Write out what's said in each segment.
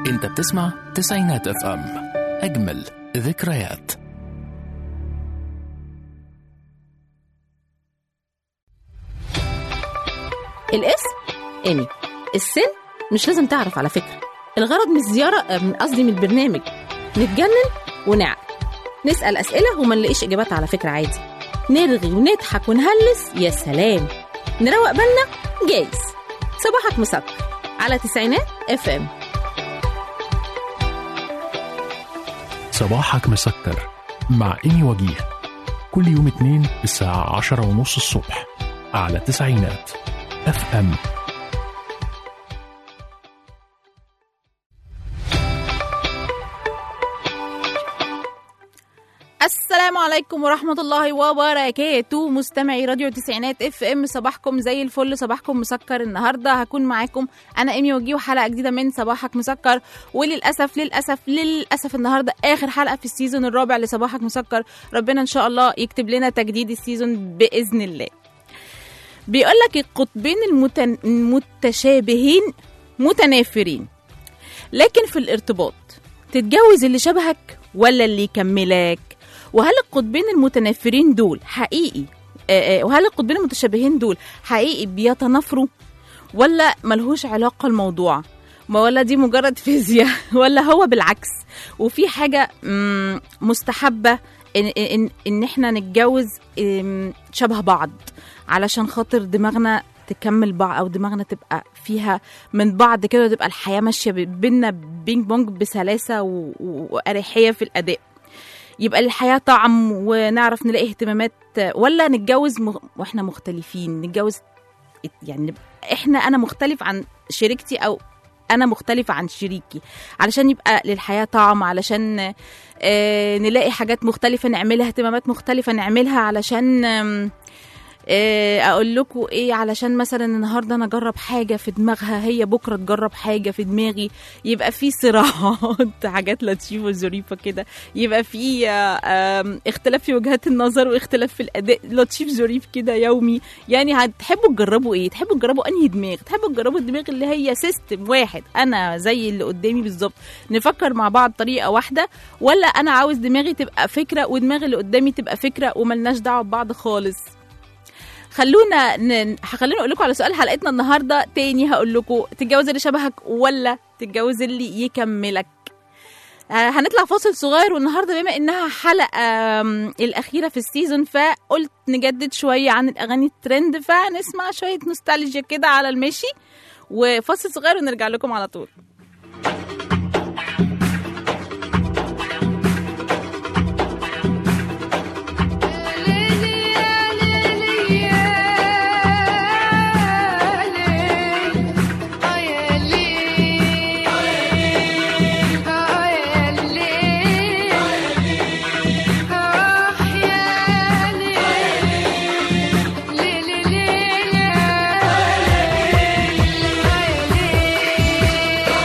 انت بتسمع تسعينات اف ام اجمل ذكريات الاسم ايمي السن مش لازم تعرف على فكره الغرض من الزياره آه، من قصدي من البرنامج نتجنن ونعقل نسال اسئله وما نلاقيش اجابات على فكره عادي نرغي ونضحك ونهلس يا سلام نروق بالنا جايز صباحك مسكر على تسعينات اف ام صباحك مسكر مع إيمي وجيه كل يوم اثنين الساعة عشرة ونص الصبح على تسعينات اف ام السلام عليكم ورحمة الله وبركاته مستمعي راديو تسعينات اف ام صباحكم زي الفل صباحكم مسكر النهاردة هكون معاكم أنا إيمي وجيه وحلقة جديدة من صباحك مسكر وللأسف للأسف للأسف النهاردة آخر حلقة في السيزون الرابع لصباحك مسكر ربنا إن شاء الله يكتب لنا تجديد السيزون بإذن الله بيقول لك القطبين المتن... المتشابهين متنافرين لكن في الارتباط تتجوز اللي شبهك ولا اللي يكملك وهل القطبين المتنافرين دول حقيقي آه، آه، وهل القطبين المتشابهين دول حقيقي بيتنافروا ولا ملهوش علاقة الموضوع ما ولا دي مجرد فيزياء ولا هو بالعكس وفي حاجة مم، مستحبة إن, إن, إن إحنا نتجوز إم، شبه بعض علشان خاطر دماغنا تكمل بعض او دماغنا تبقى فيها من بعض كده وتبقى الحياه ماشيه ب- بينا بينج بونج بسلاسه و- و- واريحيه في الاداء يبقى للحياه طعم ونعرف نلاقي اهتمامات ولا نتجوز مغ... واحنا مختلفين نتجوز يعني نبقى احنا انا مختلف عن شريكتي او انا مختلفة عن شريكي علشان يبقى للحياة طعم علشان آه نلاقي حاجات مختلفة نعملها اهتمامات مختلفة نعملها علشان آم، آه، اقول لكم ايه علشان مثلا النهارده انا اجرب حاجه في دماغها هي بكره تجرب حاجه في دماغي يبقى في صراعات حاجات لطيفه وظريفه كده يبقى في آه، آم، اختلاف في وجهات النظر واختلاف في الاداء لطيف ظريف كده يومي يعني هتحبوا تجربوا ايه تحبوا تجربوا انهي دماغ تحبوا تجربوا الدماغ اللي هي سيستم واحد انا زي اللي قدامي بالظبط نفكر مع بعض طريقه واحده ولا انا عاوز دماغي تبقى فكره ودماغ اللي قدامي تبقى فكره وملناش دعوه ببعض خالص خلونا ن... خلونا اقول لكم على سؤال حلقتنا النهارده تاني هقول لكم تتجوز اللي شبهك ولا تتجوز اللي يكملك آه، هنطلع فاصل صغير والنهارده بما انها حلقه آم، الاخيره في السيزون فقلت نجدد شويه عن الاغاني الترند فنسمع شويه نوستالجيا كده على المشي وفاصل صغير ونرجع لكم على طول Yeah.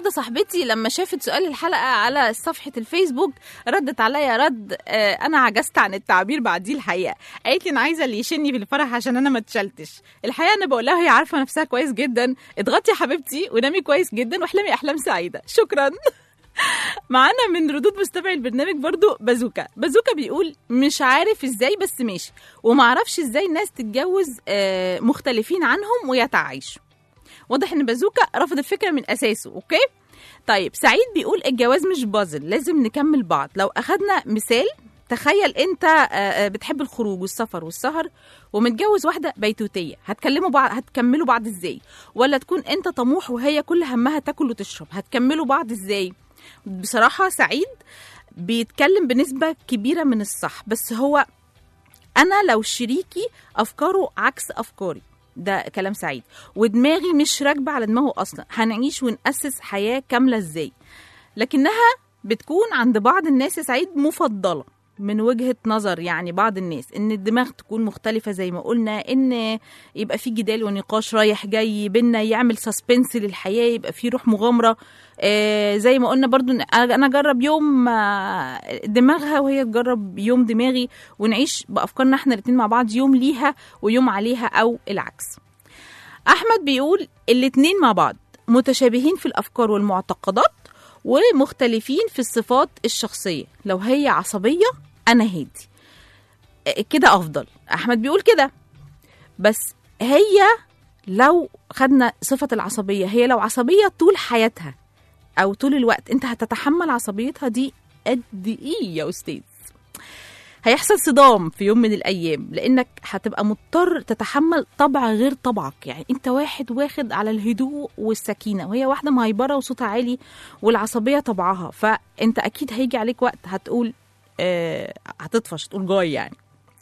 واحده صاحبتي لما شافت سؤال الحلقه على صفحه الفيسبوك ردت عليا رد آه، انا عجزت عن التعبير بعديه الحقيقه قالت لي انا عايزه اللي يشني في الفرح عشان انا ما اتشلتش الحقيقه انا بقول لها هي عارفه نفسها كويس جدا اضغطي يا حبيبتي ونامي كويس جدا واحلمي احلام سعيده شكرا معانا من ردود مستمعي البرنامج برضو بازوكا بازوكا بيقول مش عارف ازاي بس ماشي ومعرفش ازاي الناس تتجوز آه، مختلفين عنهم ويتعايشوا واضح ان بازوكا رفض الفكره من اساسه اوكي طيب سعيد بيقول الجواز مش بازل لازم نكمل بعض لو اخدنا مثال تخيل انت آه، آه، بتحب الخروج والسفر والسهر ومتجوز واحده بيتوتيه هتكلموا بعض هتكملوا بعض ازاي ولا تكون انت طموح وهي كل همها تاكل وتشرب هتكملوا بعض ازاي بصراحه سعيد بيتكلم بنسبه كبيره من الصح بس هو انا لو شريكي افكاره عكس افكاري ده كلام سعيد ودماغي مش راكبه على دماغه اصلا هنعيش ونأسس حياه كامله ازاي لكنها بتكون عند بعض الناس يا سعيد مفضله من وجهه نظر يعني بعض الناس ان الدماغ تكون مختلفه زي ما قلنا ان يبقى في جدال ونقاش رايح جاي بينا يعمل سسبنس للحياه يبقى في روح مغامره آه زي ما قلنا برضو إن انا اجرب يوم آه، دماغها وهي تجرب يوم دماغي ونعيش بافكارنا احنا الاتنين مع بعض يوم ليها ويوم عليها او العكس احمد بيقول الاتنين مع بعض متشابهين في الافكار والمعتقدات ومختلفين في الصفات الشخصيه لو هي عصبيه انا هادي آه، كده افضل احمد بيقول كده بس هي لو خدنا صفه العصبيه هي لو عصبيه طول حياتها او طول الوقت انت هتتحمل عصبيتها دي قد ايه يا استاذ هيحصل صدام في يوم من الايام لانك هتبقى مضطر تتحمل طبع غير طبعك يعني انت واحد واخد على الهدوء والسكينه وهي واحده مهيبره وصوتها عالي والعصبيه طبعها فانت اكيد هيجي عليك وقت هتقول آه هتطفش تقول جاي يعني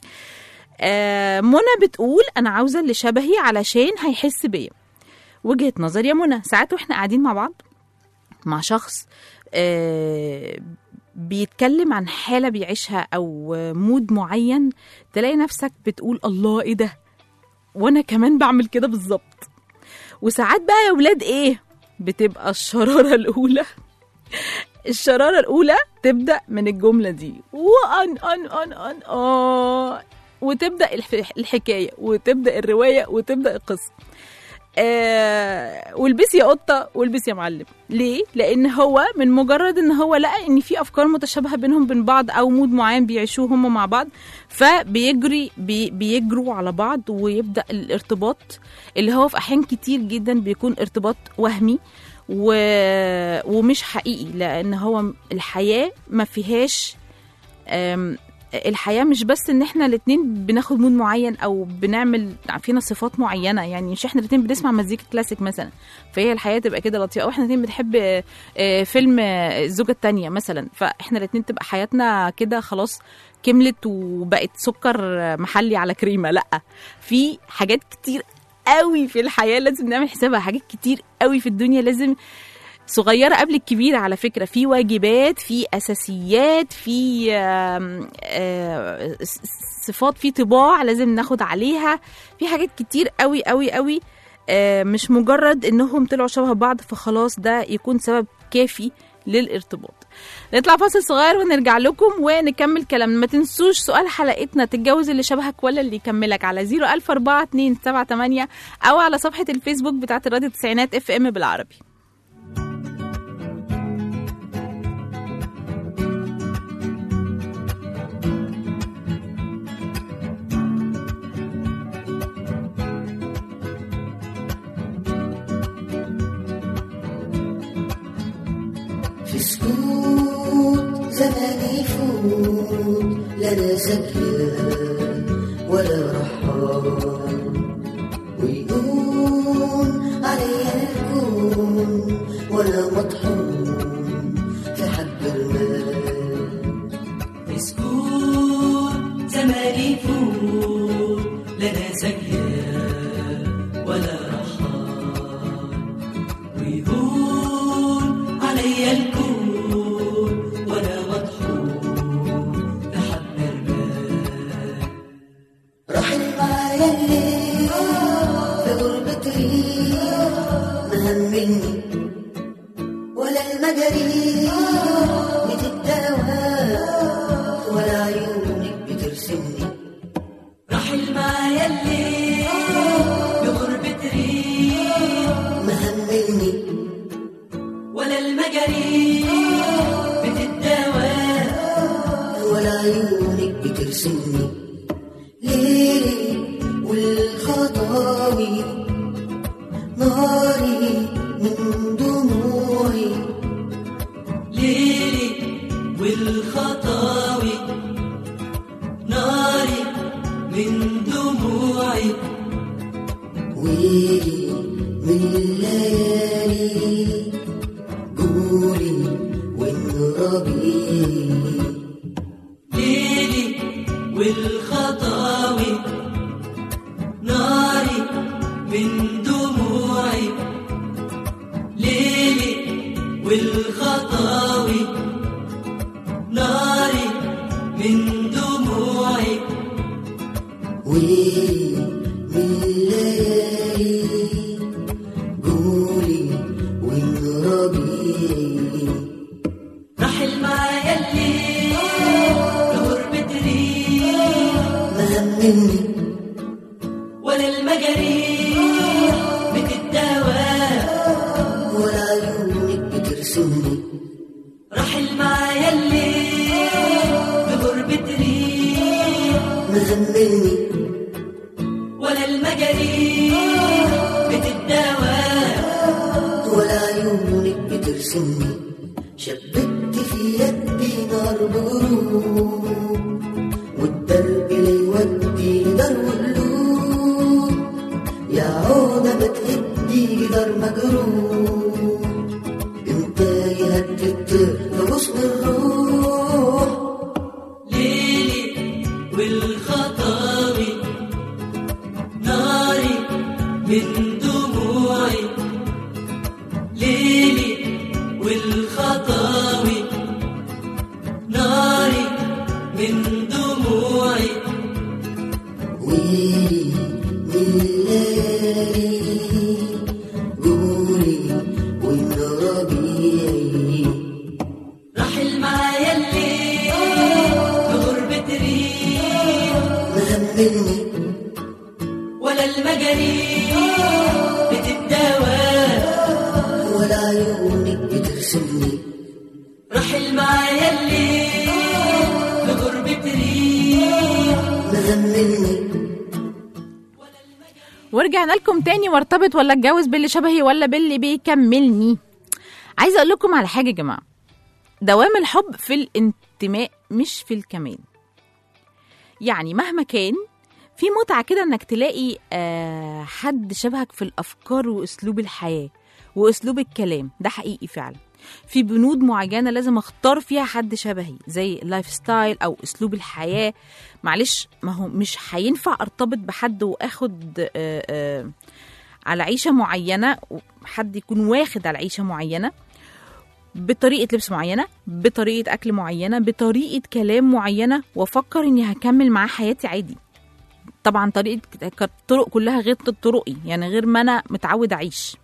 آه منى بتقول انا عاوزه اللي شبهي علشان هيحس بيا وجهه نظر يا منى ساعات واحنا قاعدين مع بعض مع شخص آه، بيتكلم عن حالة بيعيشها أو مود معين تلاقي نفسك بتقول الله إيه ده وأنا كمان بعمل كده بالظبط وساعات بقى يا ولاد إيه بتبقى الشرارة الأولى الشرارة الأولى تبدأ من الجملة دي وأن أن أن أن آه وتبدأ الح- الحكاية وتبدأ الرواية وتبدأ القصة آه والبسي يا قطه والبسي يا معلم ليه لان هو من مجرد ان هو لقى ان في افكار متشابهه بينهم وبين بعض او مود معين بيعيشوه هم مع بعض فبيجري بي بيجروا على بعض ويبدا الارتباط اللي هو في احيان كتير جدا بيكون ارتباط وهمي و... ومش حقيقي لان هو الحياه ما فيهاش أم، الحياه مش بس ان احنا الاتنين بناخد مود معين او بنعمل فينا صفات معينه يعني مش احنا الاتنين بنسمع مزيكا كلاسيك مثلا فهي الحياه تبقى كده لطيفه او احنا الاتنين بنحب آه، آه، فيلم آه، الزوجه التانية مثلا فاحنا الاتنين تبقى حياتنا كده خلاص كملت وبقت سكر آه، محلي على كريمه لا في حاجات كتير قوي في الحياه لازم نعمل حسابها حاجات كتير قوي في الدنيا لازم صغيرة قبل الكبيرة على فكرة في واجبات في أساسيات في آم، آه، س- صفات في طباع لازم ناخد عليها في حاجات كتير قوي قوي قوي آه، مش مجرد انهم طلعوا شبه بعض فخلاص ده يكون سبب كافي للارتباط نطلع فاصل صغير ونرجع لكم ونكمل كلامنا ما تنسوش سؤال حلقتنا تتجوز اللي شبهك ولا اللي يكملك على 0044278 او على صفحة الفيسبوك بتاعت الراديو التسعينات اف ام بالعربي في سكوت زمان يفوت لا لا زكيان ولا رحال ويقوم عليا الكون ولا مطحون في حب المال مسكون زمان يفوت لنا زكيان ولا رحال ويهون علي الكون ولا مطحون لحب المال رحل معايا الليل في غربة ريح مهمني عيونك بترسمني ليلي والخطاوي ناري من دموعي ليلي والخطاوي ناري من دموعي ويلي من الليالي قولي وانربي ليلي والخطاوي ناري من دموعي ليلي والخطاوي ناري من دموعي ويلي من الليالي قولي وانربي رحل معايا الليل لغربة ريح ما همني ولا المجاريح بتتداوى ولا عيونك بترسمني رحل معايا الليل بغربة ريح ما همني ولا المجاريح بتتداوى ولا عيونك بترسمني شبكت في يدي نار بغروب والدرب ليودي لدار قلوب يا عودة بتهدي جدار مجروح انت يهدد في غصن الروح ليلي والخطاوي ناري من دموعي ليلي والخطاوي ناري من دموعي ويلي من الليالي قولي وين ربيعي رحل معايا الليل بغربة ريح ما همني ولا المجاريح بتتداوى ولا عيونك بترسمني رحل معايا الليل بغربة ريح ما همني ورجعنا لكم تاني وارتبط ولا اتجوز باللي شبهي ولا باللي بيكملني عايزه اقول لكم على حاجه يا جماعه دوام الحب في الانتماء مش في الكمال يعني مهما كان في متعه كده انك تلاقي آه حد شبهك في الافكار واسلوب الحياه واسلوب الكلام ده حقيقي فعلا في بنود معينه لازم اختار فيها حد شبهي زي اللايف ستايل او اسلوب الحياه معلش ما هو مش هينفع ارتبط بحد واخد آه آه على عيشه معينه حد يكون واخد على عيشه معينه بطريقه لبس معينه بطريقه اكل معينه بطريقه كلام معينه وافكر اني هكمل معاه حياتي عادي طبعا طريقه الطرق كلها غير طرقي يعني غير ما انا متعود اعيش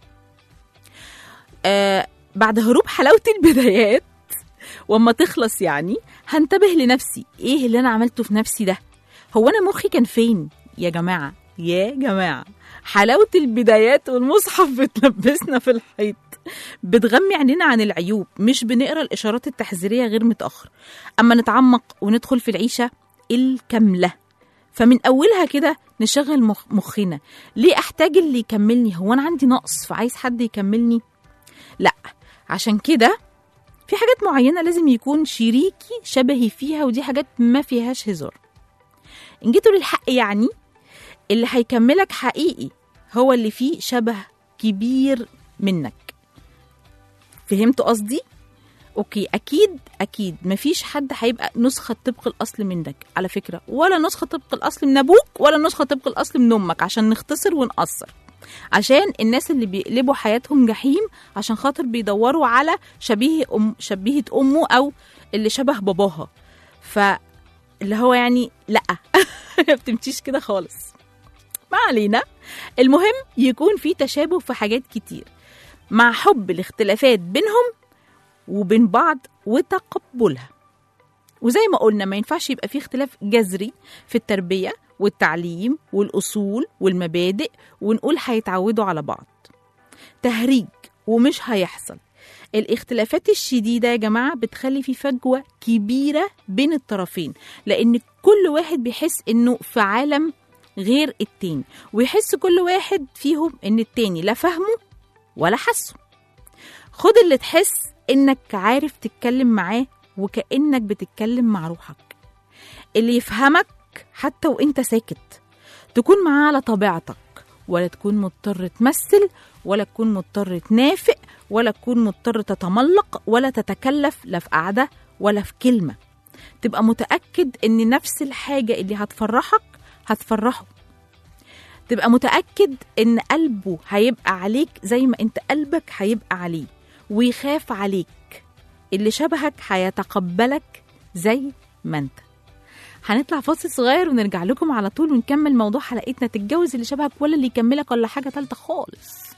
آه بعد هروب حلاوه البدايات واما تخلص يعني هنتبه لنفسي ايه اللي انا عملته في نفسي ده هو انا مخي كان فين يا جماعه يا جماعه حلاوه البدايات والمصحف بتلبسنا في الحيط بتغمي عينينا عن العيوب مش بنقرا الاشارات التحذيريه غير متاخر اما نتعمق وندخل في العيشه الكامله فمن اولها كده نشغل مخ مخنا ليه احتاج اللي يكملني هو انا عندي نقص فعايز حد يكملني لا عشان كده في حاجات معينة لازم يكون شريكي شبهي فيها ودي حاجات ما فيهاش هزار إن جيتوا للحق يعني اللي هيكملك حقيقي هو اللي فيه شبه كبير منك فهمتوا قصدي؟ اوكي اكيد اكيد مفيش حد هيبقى نسخه طبق الاصل منك على فكره ولا نسخه طبق الاصل من ابوك ولا نسخه طبق الاصل من امك عشان نختصر ونقصر عشان الناس اللي بيقلبوا حياتهم جحيم عشان خاطر بيدوروا على شبيه أم شبيهة أمه أو اللي شبه باباها فاللي هو يعني لأ ما بتمشيش كده خالص ما علينا المهم يكون في تشابه في حاجات كتير مع حب الاختلافات بينهم وبين بعض وتقبلها وزي ما قلنا ما ينفعش يبقى في اختلاف جذري في التربية والتعليم والأصول والمبادئ ونقول هيتعودوا على بعض تهريج ومش هيحصل الاختلافات الشديدة يا جماعة بتخلي في فجوة كبيرة بين الطرفين لأن كل واحد بيحس إنه في عالم غير التاني ويحس كل واحد فيهم إن التاني لا فاهمه ولا حسه خد اللي تحس إنك عارف تتكلم معاه وكأنك بتتكلم مع روحك اللي يفهمك حتى وانت ساكت تكون معاه على طبيعتك ولا تكون مضطر تمثل ولا تكون مضطر تنافق ولا تكون مضطر تتملق ولا تتكلف لا في قعدة ولا في كلمة تبقى متأكد إن نفس الحاجة اللي هتفرحك هتفرحه تبقى متأكد إن قلبه هيبقى عليك زي ما أنت قلبك هيبقى عليه ويخاف عليك اللي شبهك هيتقبلك زي ما أنت هنطلع فاصل صغير ونرجع لكم على طول ونكمل موضوع حلقتنا تتجوز اللي شبهك ولا اللي يكملك ولا حاجة تالتة خالص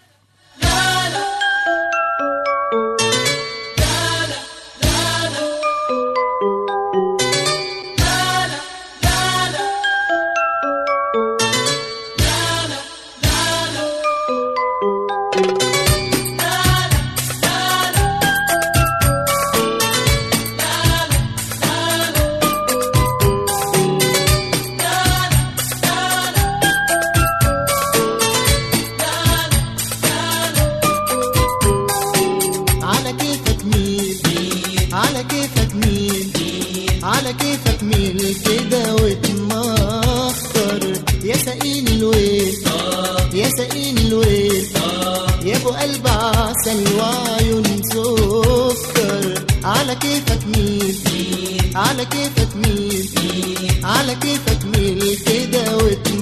على كيفك مين على كيفك مين على كيفك مين كده وتمخر يا سقين الويل يا سقين الويل يا ابو قلب عسل وعيون سكر على كيفك مين على كيفك مين على كيفك مين كده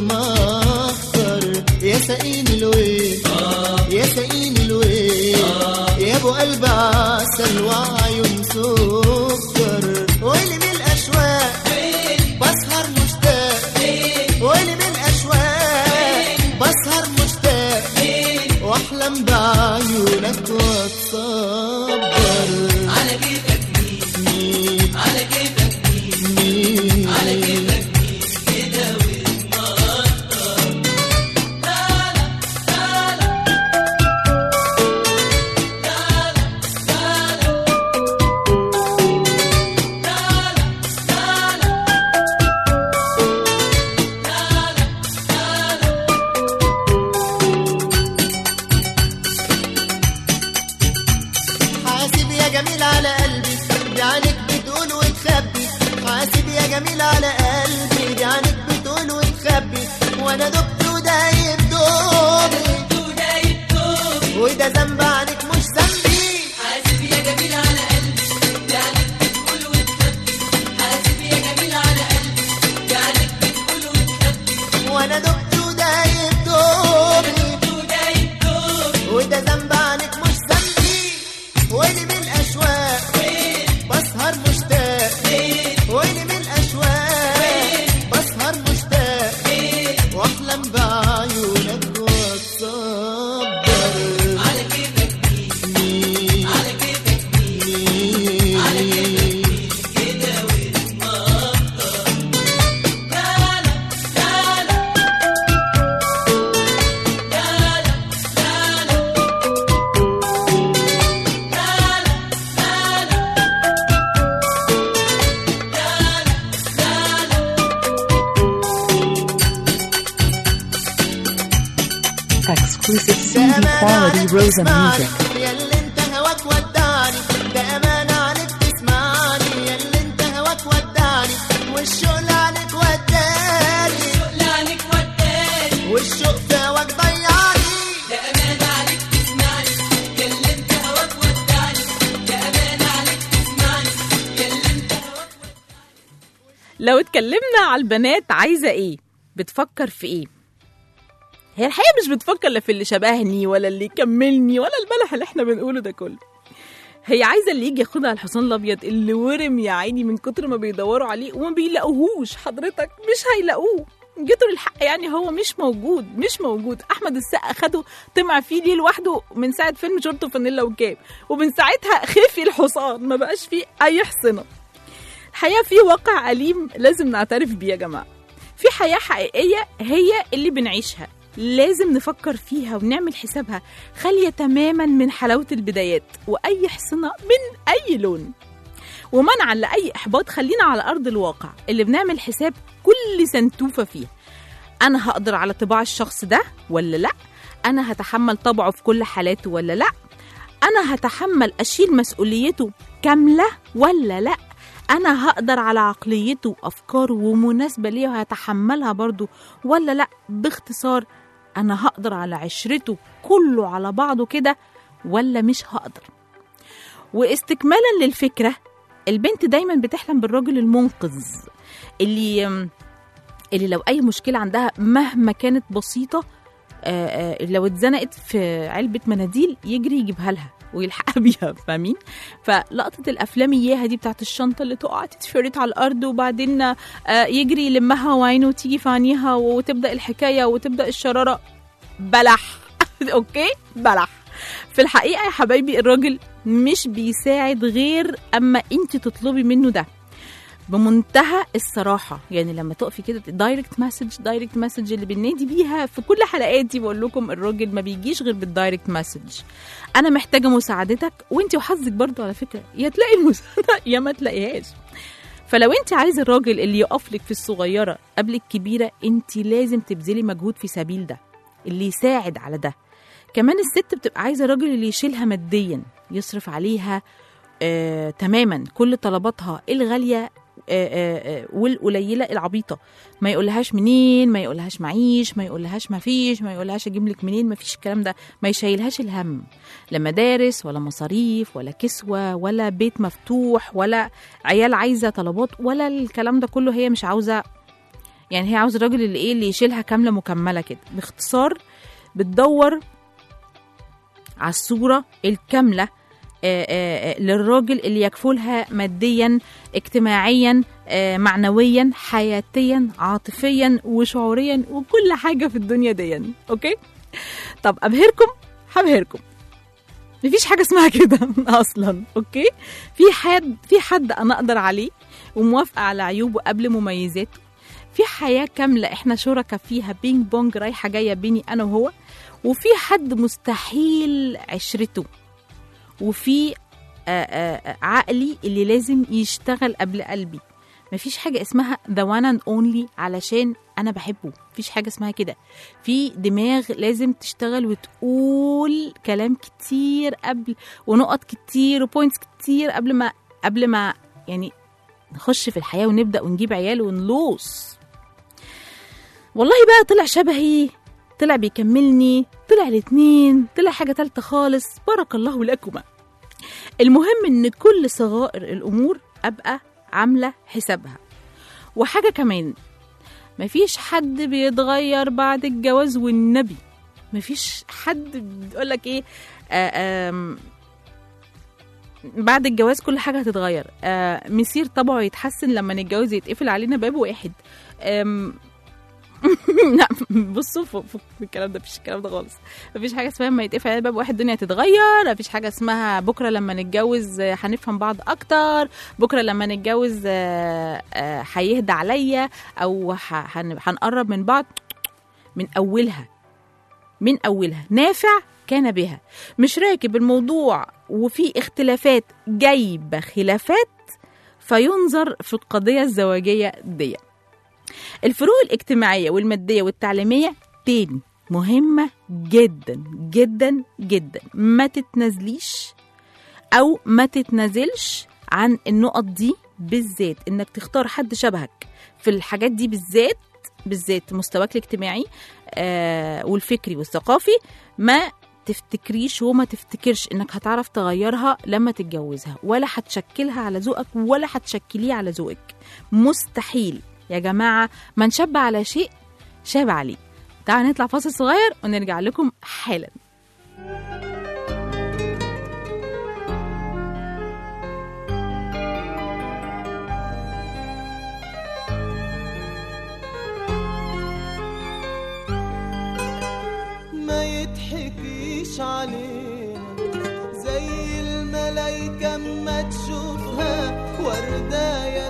وتمخر يا سقين الويل يا سقين الويل يا ابو قلب عسل وعيون سكر واللي من الاشواق بسهر مشتاق واللي من الاشواق بسهر مشتاق واحلم بعيونك واتصبر على كيفك مين مين على كيفك مين مين على كيفك مين كده حاسب يا جميل على قلبي دي عينك بتقول وتخبي حاسب يا جميل على قلبي دي عينك بتقول وتخبي وانا دبت ودايب دوبي ودايب توبي وده ذنب عنك مش ذنبي حاسب يا جميل على قلبي يعني بتقول وتخبي حاسب يا جميل على قلبي يعني بتقول وتخبي وانا دبت ودايب دوبي ودايب توبي وده ذنب عنك مش ذنبي ويلي من الاشواق بسهر مشتاق ويلي من الاشواق بسهر مشتاق واحلم بعيونك واتصبر على كيفك مين مين على كيفك مين مين على كيفك مين كده وتمطر لا لا لا لا لا لا لا Exclusive ده CD أمانة quality عليك Rosa تسمعني music. يا اللي انت هواك ودعني ده أمانة عليك تسمعني يا اللي انت هواك ودعني والشغل عليك وداني لعنك وداني والشوق في هواك ضيعني ده أمانة عليك تسمعني كلمت هواك ودعني ده أمانة عليك تسمعني كلمت هواك لو اتكلمنا على البنات عايزة ايه بتفكر في ايه هي الحقيقة مش بتفكر لا في اللي شبهني ولا اللي يكملني ولا البلح اللي احنا بنقوله ده كله هي عايزة اللي يجي ياخدها على الحصان الأبيض اللي ورم يا عيني من كتر ما بيدوروا عليه وما بيلاقوهوش حضرتك مش هيلاقوه جيتوا للحق يعني هو مش موجود مش موجود احمد السقا خده طمع فيه ليه لوحده من ساعه فيلم شورت وفانيلا وكاب ومن ساعتها خفي الحصان ما بقاش فيه اي حصنه الحقيقه في واقع أليم لازم نعترف بيه يا جماعه في حياه حقيقيه هي اللي بنعيشها لازم نفكر فيها ونعمل حسابها خالية تماما من حلاوة البدايات وأي حصنة من أي لون ومنعا لأي إحباط خلينا على أرض الواقع اللي بنعمل حساب كل سنتوفة فيها أنا هقدر على طباع الشخص ده ولا لأ أنا هتحمل طبعه في كل حالاته ولا لأ أنا هتحمل أشيل مسؤوليته كاملة ولا لأ أنا هقدر على عقليته وأفكاره ومناسبة ليه وهتحملها برضو ولا لأ باختصار أنا هقدر على عشرته كله على بعضه كده ولا مش هقدر واستكمالا للفكرة البنت دايما بتحلم بالراجل المنقذ اللي اللي لو أي مشكلة عندها مهما كانت بسيطة آه، آه، لو اتزنقت في علبة مناديل يجري يجيبها لها ويلحقها بيها فاهمين فلقطة الأفلام إياها دي بتاعت الشنطة اللي تقع تتفرط على الأرض وبعدين آه، يجري يلمها وعينه تيجي في عينيها وتبدأ الحكاية وتبدأ الشرارة بلح أوكي بلح في الحقيقة يا حبايبي الراجل مش بيساعد غير أما أنت تطلبي منه ده بمنتهى الصراحه يعني لما تقفي كده دايركت مسج دايركت مسج اللي بننادي بيها في كل حلقاتي بقول لكم الراجل ما بيجيش غير بالدايركت مسج انا محتاجه مساعدتك وانت وحظك برضو على فكره يا تلاقي المساعده يا ما تلاقيهاش فلو انت عايزه الراجل اللي يقف لك في الصغيره قبل الكبيره انت لازم تبذلي مجهود في سبيل ده اللي يساعد على ده كمان الست بتبقى عايزه الراجل اللي يشيلها ماديا يصرف عليها آه، تماما كل طلباتها الغاليه آه، آه، آه، والقليله العبيطه ما يقولهاش منين ما يقولهاش معيش ما يقولهاش ما فيش ما يقولهاش اجيب لك منين ما فيش الكلام ده ما يشيلهاش الهم لا مدارس ولا مصاريف ولا كسوه ولا بيت مفتوح ولا عيال عايزه طلبات ولا الكلام ده كله هي مش عاوزه يعني هي عاوزه الراجل اللي ايه اللي يشيلها كامله مكمله كده باختصار بتدور على الصوره الكامله آه، آه، آه، للراجل اللي يكفلها ماديا اجتماعيا آه، معنويا حياتيا عاطفيا وشعوريا وكل حاجه في الدنيا دي اوكي طب ابهركم هبهركم مفيش حاجه اسمها كده اصلا اوكي في حد في حد انا اقدر عليه وموافقه على عيوبه قبل مميزاته في حياه كامله احنا شركاء فيها بينج بونج رايحه جايه بيني انا وهو وفي حد مستحيل عشرته وفي آه، آه، آه، عقلي اللي لازم يشتغل قبل قلبي مفيش حاجة اسمها the one and only علشان أنا بحبه مفيش حاجة اسمها كده في دماغ لازم تشتغل وتقول كلام كتير قبل ونقط كتير وبوينتس كتير قبل ما قبل ما يعني نخش في الحياة ونبدأ ونجيب عيال ونلوص والله بقى طلع شبهي طلع بيكملني طلع الاتنين طلع حاجة تالتة خالص بارك الله لكما المهم ان كل صغائر الامور ابقى عاملة حسابها وحاجة كمان مفيش حد بيتغير بعد الجواز والنبي مفيش حد بيقولك ايه آه آم، بعد الجواز كل حاجة هتتغير آه مسير طبعه يتحسن لما نتجوز يتقفل علينا باب واحد آم، لا بصوا فوق فوق من الكلام ده مفيش الكلام ده خالص مفيش حاجه اسمها لما يتقفل علينا باب واحد الدنيا تتغير مفيش حاجه اسمها بكره لما نتجوز آه، هنفهم بعض اكتر بكره لما نتجوز آه، آه، هيهدى عليا او ه- هن- هنقرب من بعض من اولها من اولها نافع كان بها مش راكب الموضوع وفي اختلافات جايبه خلافات فينظر في القضيه الزواجيه دي الفروق الاجتماعية والمادية والتعليمية تاني مهمة جدا جدا جدا ما تتنازليش أو ما تتنازلش عن النقط دي بالذات إنك تختار حد شبهك في الحاجات دي بالذات بالذات مستواك الاجتماعي آه والفكري والثقافي ما تفتكريش وما تفتكرش انك هتعرف تغيرها لما تتجوزها ولا هتشكلها على ذوقك ولا هتشكليه على ذوقك مستحيل يا جماعة من شب على شيء شاب عليه تعالوا نطلع فاصل صغير ونرجع لكم حالا ما يضحكيش علينا زي الملايكة اما تشوفها ورداية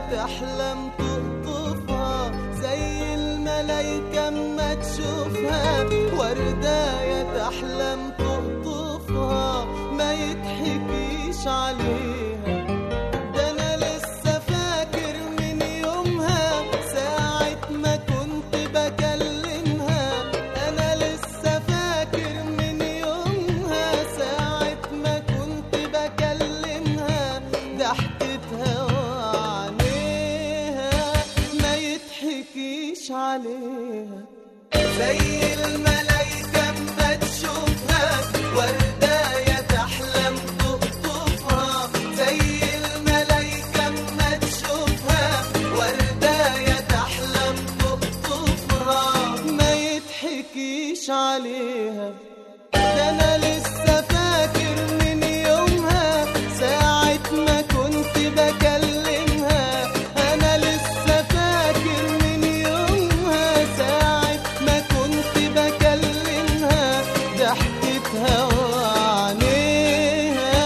تحلم تقطفها زي الملايكة اما تشوفها ورداية تحلم تقطفها ما يضحكيش عليها ده انا لسه فاكر من يومها ساعة ما كنت بكلمها انا لسه فاكر من يومها ساعة ما كنت بكلمها ضحكتها وعينيها ما يضحكيش عليها زي الملايكة اما تشوفها ورداية تحلم تقطفها زي الملايكة اما تشوفها ورداية تحلم تقطفها ما يضحكيش عليها ده انا لسه فاكر من يومها ساعة ما كنت بكلمها انا لسه فاكر من يومها ساعة ما كنت بكلمها ضحكتها وعينيها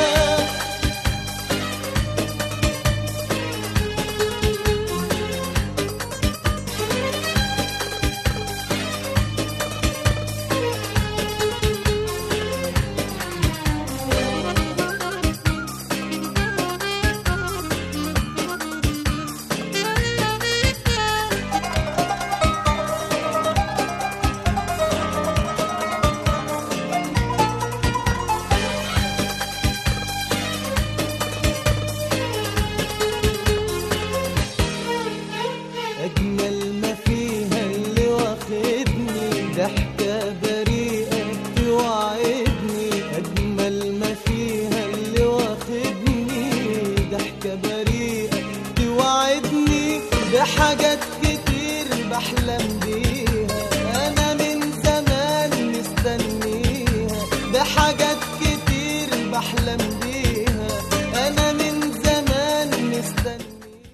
أجمل ما فيها اللي واخدني ضحكة بريئة توعدني أجمل ما فيها اللي واخدني ضحكة بريئة توعدني بحاجات كتير بحلم بيها أنا من زمان مستنيها بحاجات كتير بحلم بيها أنا من زمان مستنيها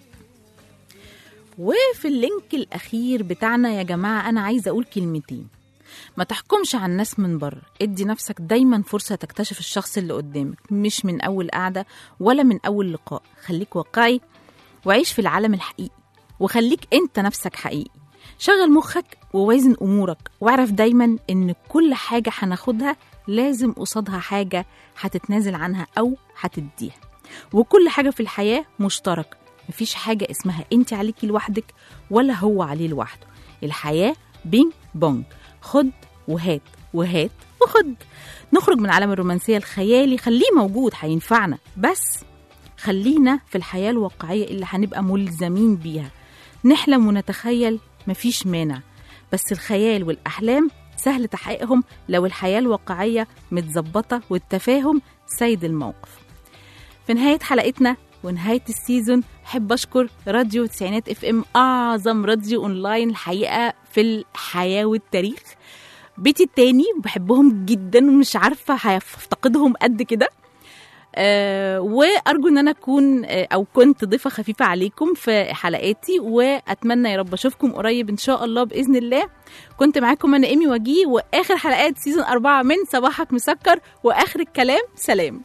وفي اللينك الأخير بتاعنا يا جماعة أنا عايزة أقول كلمتين ما تحكمش على الناس من بره ادي نفسك دايما فرصة تكتشف الشخص اللي قدامك مش من أول قعدة ولا من أول لقاء خليك واقعي وعيش في العالم الحقيقي وخليك انت نفسك حقيقي شغل مخك ووازن أمورك واعرف دايما إن كل حاجة هناخدها لازم قصادها حاجة هتتنازل عنها أو هتديها وكل حاجة في الحياة مشترك مفيش حاجة اسمها انت عليكي لوحدك ولا هو عليه لوحده الحياة بينج بونج خد وهات وهات وخد نخرج من عالم الرومانسية الخيالي خليه موجود هينفعنا بس خلينا في الحياة الواقعية اللي هنبقى ملزمين بيها نحلم ونتخيل مفيش مانع بس الخيال والأحلام سهل تحقيقهم لو الحياة الواقعية متظبطة والتفاهم سيد الموقف في نهاية حلقتنا ونهاية السيزون أحب أشكر راديو تسعينات اف ام أعظم راديو أونلاين الحقيقة في الحياة والتاريخ بيتي التاني بحبهم جدا ومش عارفة هفتقدهم قد كده أه وارجو ان انا اكون آه، او كنت ضيفه خفيفه عليكم في حلقاتي واتمنى يا رب اشوفكم قريب ان شاء الله باذن الله كنت معاكم انا ايمي وجيه واخر حلقات سيزون أربعة من صباحك مسكر واخر الكلام سلام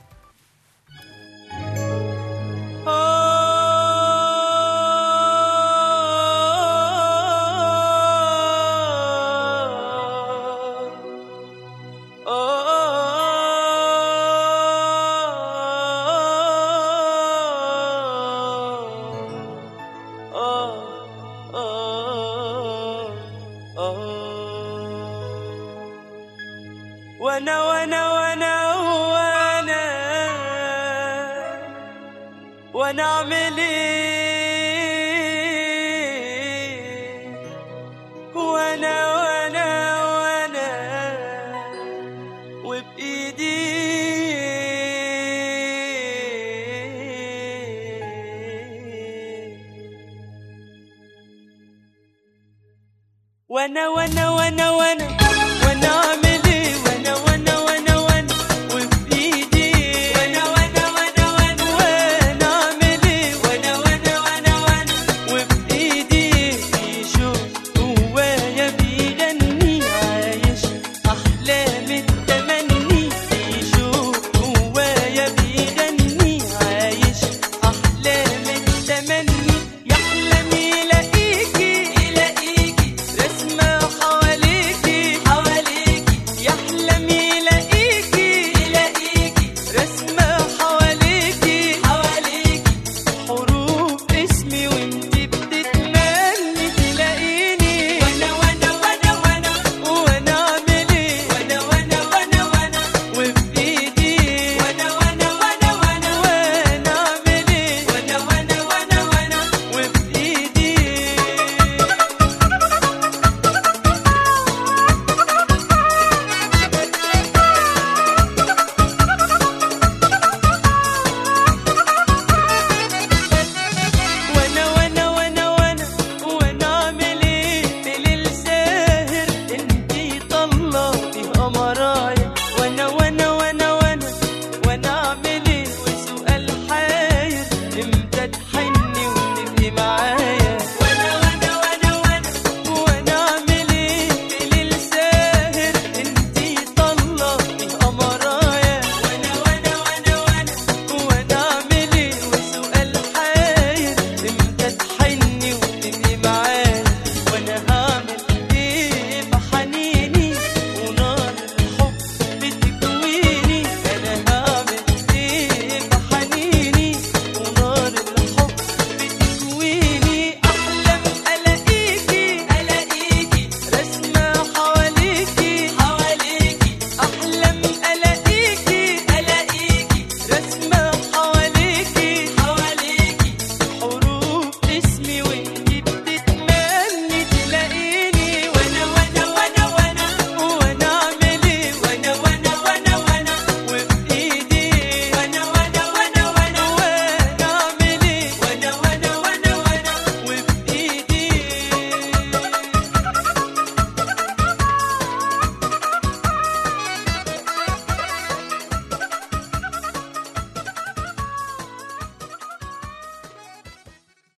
وانا وانا وانا وانا وانا اعمل ايه وانا وانا وانا وبايدي وانا وانا وانا وانا